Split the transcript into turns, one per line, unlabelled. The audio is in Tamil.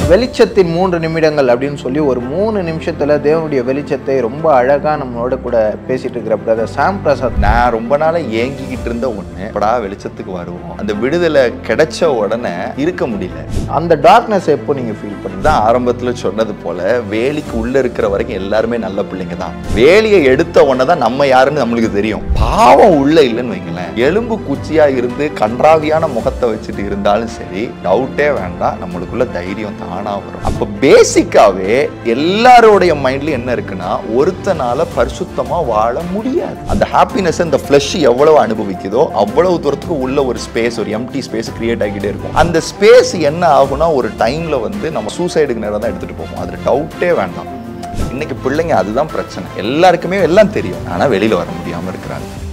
வெளிச்சத்தின் மூன்று நிமிடங்கள் அப்படின்னு சொல்லி ஒரு மூணு நிமிஷத்துல தேவனுடைய வெளிச்சத்தை ரொம்ப அழகா நம்மளோட கூட பேசிட்டு இருக்கிற பிரதர் சாம் பிரசாத்
நான் ரொம்ப நாளா ஏங்கிக்கிட்டு இருந்த ஒண்ணு எப்படா வெளிச்சத்துக்கு வருவோம் அந்த விடுதலை கிடைச்ச உடனே இருக்க முடியல
அந்த டார்க்னஸ் எப்போ நீங்க ஃபீல் பண்ணீங்க
தான் ஆரம்பத்துல சொன்னது போல வேலிக்கு உள்ள இருக்கிற வரைக்கும் எல்லாருமே நல்ல பிள்ளைங்க தான் வேலியை எடுத்த உடனே தான் நம்ம யாருன்னு நம்மளுக்கு தெரியும் பாவம் உள்ள இல்லைன்னு வைங்களேன் எலும்பு குச்சியா இருந்து கன்றாவியான முகத்தை வச்சுட்டு இருந்தாலும் சரி டவுட்டே வேண்டாம் நம்மளுக்குள்ள தைரியம் தானா வரும் அப்ப பேசிக்காவே எல்லாரோடைய மைண்ட்லயும் என்ன இருக்குன்னா ஒருத்தனால பரிசுத்தமா வாழ முடியாது அந்த ஹாப்பினஸ் இந்த ஃப்ளஷ் எவ்வளவு அனுபவிக்குதோ அவ்வளவு தூரத்துக்கு உள்ள ஒரு ஸ்பேஸ் ஒரு எம்டி ஸ்பேஸ் கிரியேட் ஆகிட்டே இருக்கும் அந்த ஸ்பேஸ் என்ன ஆகும்னா ஒரு டைம்ல வந்து நம்ம சூசைடுக்கு நேரம் தான் எடுத்துட்டு போவோம் அதுல டவுட்டே வேண்டாம் இன்னைக்கு பிள்ளைங்க அதுதான் பிரச்சனை எல்லாருக்குமே எல்லாம் தெரியும் ஆனா வெளியில வர முடியாம இருக்கிறாங்க